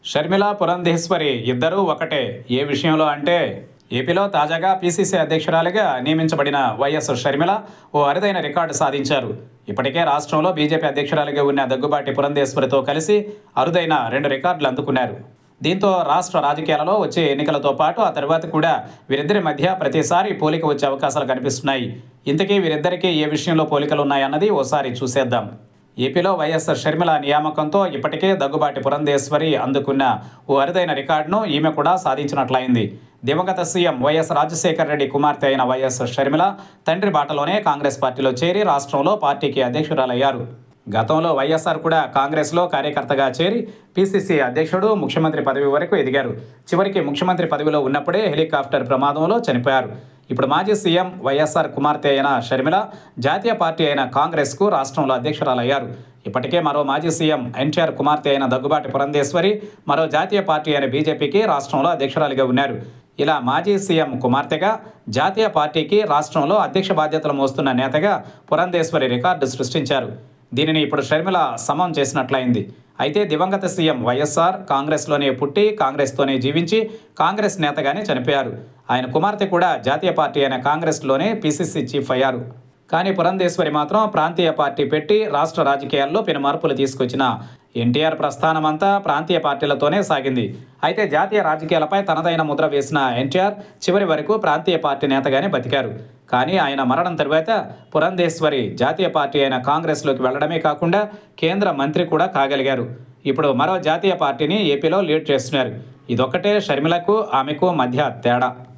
షర్మిల పురంధేశ్వరి ఇద్దరూ ఒకటే ఏ విషయంలో అంటే ఏపీలో తాజాగా పీసీసీ అధ్యక్షురాలిగా నియమించబడిన వైఎస్ షర్మిల ఓ అరుదైన రికార్డు సాధించారు ఇప్పటికే రాష్ట్రంలో బీజేపీ అధ్యక్షురాలిగా ఉన్న దగ్గుబాటి పురంధేశ్వరితో కలిసి అరుదైన రెండు రికార్డులు అందుకున్నారు దీంతో రాష్ట్ర రాజకీయాలలో వచ్చే ఎన్నికలతో పాటు ఆ తర్వాత కూడా వీరిద్దరి మధ్య ప్రతిసారి పోలిక వచ్చే అవకాశాలు కనిపిస్తున్నాయి ఇంతకీ వీరిద్దరికీ ఏ విషయంలో పోలికలు ఉన్నాయన్నది ఓసారి చూసేద్దాం ఏపీలో వైఎస్ షర్మిల నియామకంతో ఇప్పటికే దగ్గుబాటి పురంధేశ్వరి అందుకున్న ఓ అరుదైన రికార్డును ఈమె కూడా సాధించినట్లయింది దివంగత సీఎం వైఎస్ రాజశేఖర రెడ్డి కుమార్తె అయిన వైఎస్ షర్మిల తండ్రి బాటలోనే కాంగ్రెస్ పార్టీలో చేరి రాష్ట్రంలో పార్టీకి అధ్యక్షురాలయ్యారు గతంలో వైఎస్ఆర్ కూడా కాంగ్రెస్లో కార్యకర్తగా చేరి పీసీసీ అధ్యక్షుడు ముఖ్యమంత్రి పదవి వరకు ఎదిగారు చివరికి ముఖ్యమంత్రి పదవిలో ఉన్నప్పుడే హెలికాప్టర్ ప్రమాదంలో చనిపోయారు ఇప్పుడు మాజీ సీఎం వైఎస్ఆర్ కుమార్తె అయిన షర్మిల జాతీయ పార్టీ అయిన కాంగ్రెస్కు రాష్ట్రంలో అధ్యక్షురాలయ్యారు ఇప్పటికే మరో మాజీ సీఎం ఎన్టీఆర్ కుమార్తె అయిన దగ్గుబాటి పురంధేశ్వరి మరో జాతీయ పార్టీ అయిన బీజేపీకి రాష్ట్రంలో అధ్యక్షురాలిగా ఉన్నారు ఇలా మాజీ సీఎం కుమార్తెగా జాతీయ పార్టీకి రాష్ట్రంలో అధ్యక్ష బాధ్యతలు మోస్తున్న నేతగా పురంధేశ్వరి రికార్డు సృష్టించారు దీనిని ఇప్పుడు షర్మిల సమం చేసినట్లయింది అయితే దివంగత సీఎం వైఎస్ఆర్ కాంగ్రెస్లోనే పుట్టి కాంగ్రెస్తోనే జీవించి కాంగ్రెస్ నేతగానే చనిపోయారు ఆయన కుమార్తె కూడా జాతీయ పార్టీ అయిన కాంగ్రెస్లోనే పీసీసీ చీఫ్ అయ్యారు కానీ పురంధేశ్వరి మాత్రం ప్రాంతీయ పార్టీ పెట్టి రాష్ట్ర రాజకీయాల్లో పెను మార్పులు తీసుకొచ్చిన ఎన్టీఆర్ ప్రస్థానమంతా ప్రాంతీయ పార్టీలతోనే సాగింది అయితే జాతీయ రాజకీయాలపై తనదైన ముద్ర వేసిన ఎన్టీఆర్ చివరి వరకు ప్రాంతీయ పార్టీ నేతగానే బతికారు కానీ ఆయన మరణం తరువాత పురంధేశ్వరి జాతీయ పార్టీ అయిన కాంగ్రెస్లోకి వెళ్లడమే కాకుండా కేంద్ర మంత్రి కూడా కాగలిగారు ఇప్పుడు మరో జాతీయ పార్టీని ఏపీలో లీడ్ చేస్తున్నారు ఇదొక్కటే షర్మిలకు ఆమెకు మధ్య తేడా